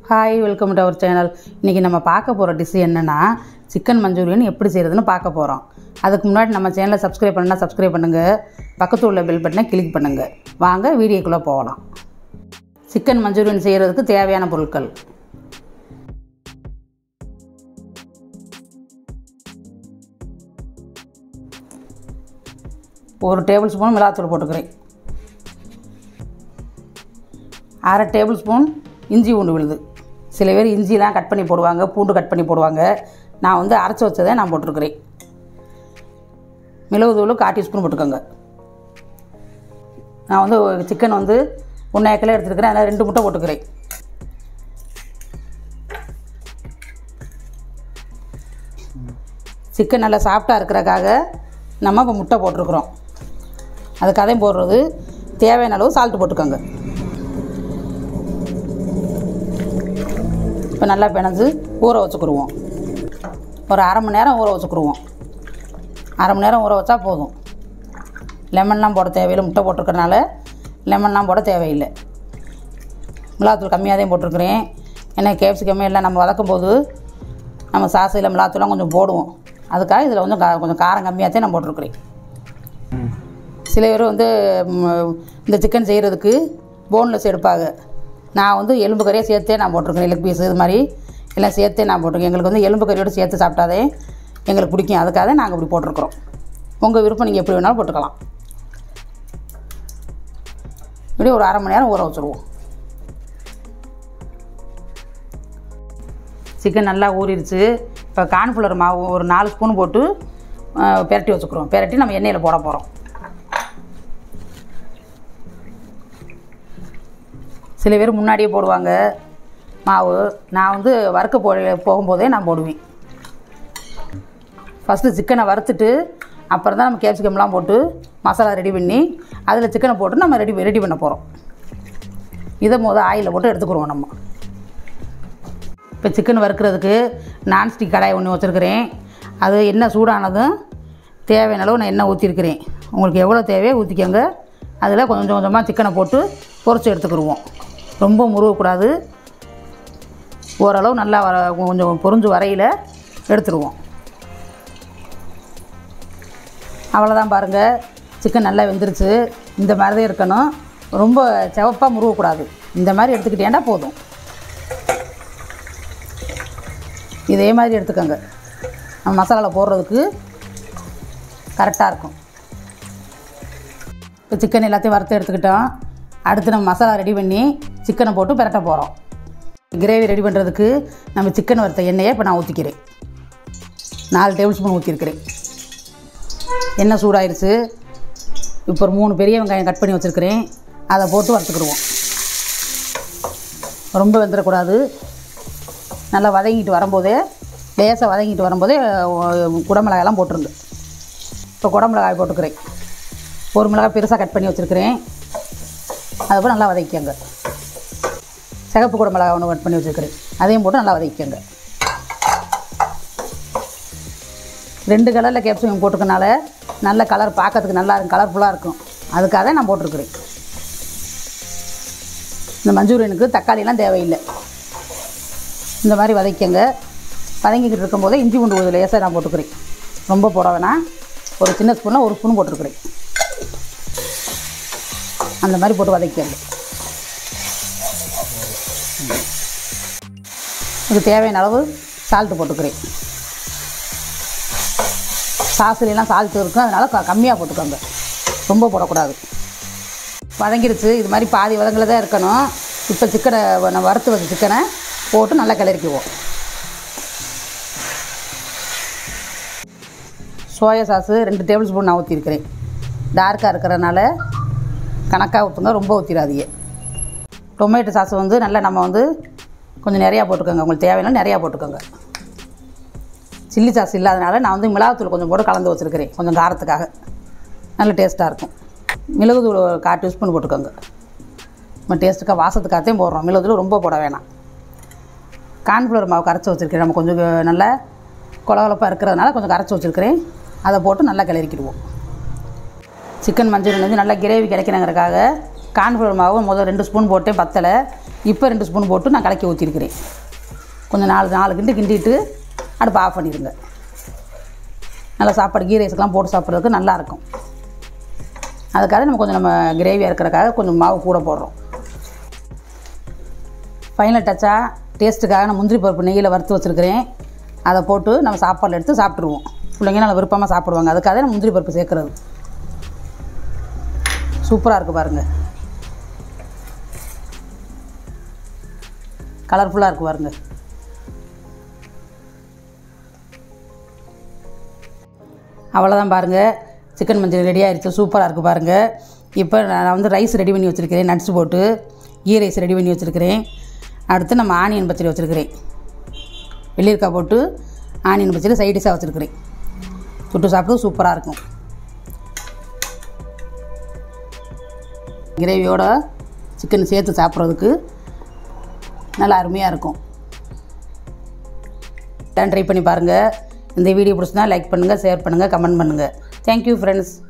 hi welcome to our channel இன்றைக்கி நம்ம பார்க்க போகிற டிஷ் என்னென்னா சிக்கன் மஞ்சூரியன் எப்படி செய்கிறதுன்னு பார்க்க போகிறோம் அதுக்கு முன்னாடி நம்ம சேனலை சப்ஸ்கிரைப் பண்ணால் சப்ஸ்கிரைப் பண்ணுங்கள் பக்கத்தில் உள்ள பெல் பட்டனை கிளிக் பண்ணுங்கள் வாங்க வீடியோக்குள்ளே போகலாம் சிக்கன் மஞ்சூரியன் செய்கிறதுக்கு தேவையான பொருட்கள் ஒரு டேபிள் ஸ்பூன் மிளகாத்தூள் போட்டுக்கிறேன் அரை டேபிள் ஸ்பூன் இஞ்சி பூண்டு விழுது சில பேர் இஞ்சிலாம் கட் பண்ணி போடுவாங்க பூண்டு கட் பண்ணி போடுவாங்க நான் வந்து அரைச்சி வச்சதை நான் போட்டிருக்கிறேன் மிளகு தூள் கால் டீஸ்பூன் போட்டுக்கோங்க நான் வந்து சிக்கன் வந்து ஒன்றரை கிலோ எடுத்துருக்கிறேன் அதில் ரெண்டு முட்டை போட்டுக்கிறேன் சிக்கன் நல்லா சாஃப்டாக இருக்கிறக்காக நம்ம இப்போ முட்டை போட்டிருக்குறோம் அதுக்கு அதையும் போடுறது தேவையான அளவு சால்ட்டு போட்டுக்கோங்க இப்போ நல்லா பிணைஞ்சு ஊற வச்சுக்கிடுவோம் ஒரு அரை மணி நேரம் ஊற வச்சுக்கிடுவோம் அரை மணி நேரம் ஊற வச்சா போதும் லெமன்லாம் போட தேவையில்லை முட்டை போட்டிருக்கறனால லெமன்லாம் போட தேவையில்லை மிளகாத்தூள் கம்மியாக தான் போட்டிருக்கிறேன் ஏன்னா கேப்சிகமே எல்லாம் நம்ம வதக்கும் போது நம்ம சாசையில் மிளகாத்தூள்லாம் கொஞ்சம் போடுவோம் அதுக்காக இதில் கொஞ்சம் கா கொஞ்சம் காரம் கம்மியாக தான் நான் போட்டிருக்கிறேன் சில பேர் வந்து ம், இந்த சிக்கன் செய்கிறதுக்கு போன்லெஸ் எடுப்பாங்க நான் வந்து எலும்பு கறியை சேர்த்தே நான் போட்டிருக்கேன் லெக் பீஸ் இது மாதிரி எல்லாம் சேர்த்தே நான் போட்டிருக்கேன் எங்களுக்கு வந்து எலும்பு கறியோடு சேர்த்து சாப்பிட்டாதே எங்களுக்கு பிடிக்கும் அதுக்காக நாங்கள் இப்படி போட்டிருக்கிறோம் உங்கள் விருப்பம் நீங்கள் எப்படி வேணாலும் போட்டுக்கலாம் இப்படி ஒரு அரை மணி நேரம் ஊற வச்சுருவோம் சிக்கன் நல்லா ஊறிடுச்சு இப்போ கார்ன்ஃப்ளவர் மாவு ஒரு நாலு ஸ்பூன் போட்டு அஹ், பெரட்டி வச்சுக்கிறோம் பெரட்டி நம்ம எண்ணெயில் போட போகிறோம் சில பேர் முன்னாடியே போடுவாங்க மாவு நான் வந்து வறுக்க போ போகும்போதே நான் போடுவேன் ஃபஸ்ட்டு சிக்கனை வறுத்துட்டு அப்புறம் தான் நம்ம கேப்சிகம்லாம் போட்டு மசாலா ரெடி பண்ணி அதில் சிக்கனை போட்டு நம்ம ரெடி ரெடி பண்ண போகிறோம் இதை முத ஆயிலில் போட்டு எடுத்துக்கிடுவோம் நம்ம இப்போ சிக்கன் வறுக்கிறதுக்கு நான்ஸ்டிக் கடாய் ஒன்று வச்சுருக்கிறேன் அது எண்ணெய் சூடானதும் தேவையான அளவு நான் எண்ணெய் ஊற்றிருக்கிறேன் உங்களுக்கு எவ்வளோ தேவையோ ஊற்றிக்கோங்க அதில் கொஞ்சம் கொஞ்சமாக சிக்கனை போட்டு பொரிச்சு எடுத்துக்கிடுவோம் ரொம்ப முருகக்கூடாது ஓரளவு நல்லா வர கொஞ்சம் பொரிஞ்சு வரையில் எடுத்துருவோம் அவ்வளோதான் பாருங்கள் சிக்கன் நல்லா வெந்துருச்சு இந்த மாதிரி தான் இருக்கணும் ரொம்ப சிவப்பாக முருகக்கூடாது இந்த மாதிரி எடுத்துக்கிட்டேன்டா போதும் இதே மாதிரி எடுத்துக்கோங்க நம்ம மசாலாவில் போடுறதுக்கு கரெக்டாக இருக்கும் இப்போ சிக்கன் எல்லாத்தையும் வறுத்து எடுத்துக்கிட்டோம் அடுத்து நம்ம மசாலா ரெடி பண்ணி சிக்கனை போட்டு பிரட்ட போகிறோம் கிரேவி ரெடி பண்ணுறதுக்கு நம்ம சிக்கன் வறுத்த எண்ணெயை இப்போ நான் ஊற்றிக்கிறேன் நாலு டேபிள் ஸ்பூன் ஊற்றிருக்கிறேன் எண்ணெய் சூடாயிருச்சு இப்போ ஒரு மூணு பெரிய வெங்காயம் கட் பண்ணி வச்சுருக்கிறேன் அதை போட்டு வறுத்துக்கிடுவோம் ரொம்ப வெந்துடக்கூடாது நல்லா வதங்கிட்டு வரும்போதே லேசாக வதங்கிட்டு வரும்போதே அஹ், குடமிளகாயெல்லாம் போட்டுருங்க இப்போ குடமிளகாய் போட்டுக்கிறேன் ஒரு மிளகாய் பெருசாக கட் பண்ணி வச்சுருக்கிறேன் அதை போல் நல்லா வதக்கிக்கங்க சிகப்பு குடமிளகாய் ஒன்று கட் பண்ணி வச்சுருக்கிறேன் அதையும் போட்டு நல்லா வதக்கிக்கங்க ரெண்டு கலரில் கேப்சிகம் போட்டுக்கனால நல்ல கலர் பார்க்கறதுக்கு நல்லா இருக்கும் கலர்ஃபுல்லாக இருக்கும் அதுக்காக தான் நான் போட்டிருக்கிறேன் இந்த மஞ்சூரியனுக்கு தக்காளிலாம் தேவையில்லை இந்த மாதிரி வதக்கிங்க வதங்கிக்கிட்டு இருக்கும்போதே இஞ்சி பூண்டு ஒரு லேசாக நான் போட்டுக்கிறேன் ரொம்ப போட வேணாம் ஒரு சின்ன ஸ்பூனில் ஒரு ஸ்பூன் போட்டிருக்கிறேன் அந்த மாதிரி போட்டு வதக்கிங்க இதுக்கு தேவையான அளவு சால்ட்டு போட்டுக்கிறேன் சாசுலாம் சால்ட்டு இருக்கும் அதனால் க கம்மியாக போட்டுக்கோங்க ரொம்ப போடக்கூடாது வதங்கிருச்சு இது மாதிரி பாதி வதங்கில் தான் இருக்கணும் இப்போ சிக்கனை நம்ம வறுத்து வச்ச சிக்கனை போட்டு நல்லா கிளறிக்குவோம் சோயா சாஸு ரெண்டு டேபிள் ஸ்பூன் நான் ஊற்றிருக்கிறேன் டார்க்காக இருக்கிறதுனால கணக்காக ஊற்றுங்க ரொம்ப ஊற்றிடாதீங்க டொமேட்டோ சாஸ் வந்து நல்லா நம்ம வந்து கொஞ்சம் நிறையா போட்டுக்கோங்க உங்களுக்கு தேவையான நிறையா போட்டுக்கோங்க சில்லி சாஸ் இல்லாதனால நான் வந்து மிளகாத்தூள் கொஞ்சம் போட்டு கலந்து வச்சுருக்கிறேன் கொஞ்சம் காரத்துக்காக நல்ல டேஸ்ட்டாக இருக்கும் மிளகுத்தூள் ஒரு கால் டீஸ்பூன் போட்டுக்கோங்க நம்ம டேஸ்ட்டுக்காக வாசத்துக்காகத்தையும் போடுறோம் மிளகுத்தூள் ரொம்ப போட வேணாம் கார்ன்ஃப்ளவர் மாவு கரைச்சி வச்சுருக்கேன் நம்ம கொஞ்சம் நல்லா கொலகொலப்பாக இருக்கிறதுனால கொஞ்சம் கரைச்சி வச்சுருக்கிறேன் அதை போட்டு நல்லா கிளறிக்கிடுவோம் சிக்கன் மஞ்சள் வந்து நல்லா கிரேவி கிடைக்கணுங்கிறக்காக கார்ன்ஃப்ளவர் மாவு முதல் ரெண்டு ஸ்பூன் போட்டேன் பத்தலை இப்போ ரெண்டு ஸ்பூன் போட்டு நான் கலக்கி ஊற்றிருக்கிறேன் கொஞ்சம் நாலு நாலு கிண்டு கிண்டிட்டு அடுப்பு ஆஃப் பண்ணிடுங்க நல்லா சாப்பாடு கீ ரைஸ்க்கெலாம் போட்டு சாப்பிட்றதுக்கு நல்லாயிருக்கும் அதுக்காக நம்ம கொஞ்சம் நம்ம கிரேவியாக இருக்கிறக்காக கொஞ்சம் மாவு கூட போடுறோம் ஃபைனல் டச்சாக டேஸ்ட்டுக்காக நான் முந்திரி பருப்பு நெய்யில் வறுத்து வச்சுருக்கிறேன் அதை போட்டு நம்ம சாப்பாடில் எடுத்து சாப்பிட்ருவோம் பிள்ளைங்க நல்லா விருப்பமாக சாப்பிடுவாங்க அதுக்காக நான் முந்திரி பருப்பு சேர்க்குறது சூப்பராக இருக்குது பாருங்கள் கலர்ஃபுல்லாக இருக்குது பாருங்கள் அவ்வளோதான் பாருங்கள் சிக்கன் மஞ்சள் ரெடி ஆயிடுச்சு சூப்பராக இருக்குது பாருங்கள் இப்போ நான் வந்து ரைஸ் ரெடி பண்ணி வச்சுருக்கிறேன் நட்ஸ் போட்டு கீ ரைஸ் ரெடி பண்ணி வச்சுருக்கிறேன் அடுத்து நம்ம ஆனியன் பச்சடி வச்சுருக்கிறேன் வெள்ளிரிக்காய் போட்டு ஆனியன் பச்சடி சைட் டிஷ்ஷாக வச்சுருக்கிறேன் சுட்டு சாப்பிட்டு சூப்பராக இருக்கும் கிரேவியோட சிக்கன் சேர்த்து சாப்பிட்றதுக்கு நல்லா அருமையாக இருக்கும் ட்ரை பண்ணி பாருங்கள் இந்த வீடியோ பிடிச்சினா லைக் பண்ணுங்கள் ஷேர் பண்ணுங்கள் கமெண்ட் பண்ணுங்கள் தேங்க்யூ ஃப்ரெண்ட்ஸ்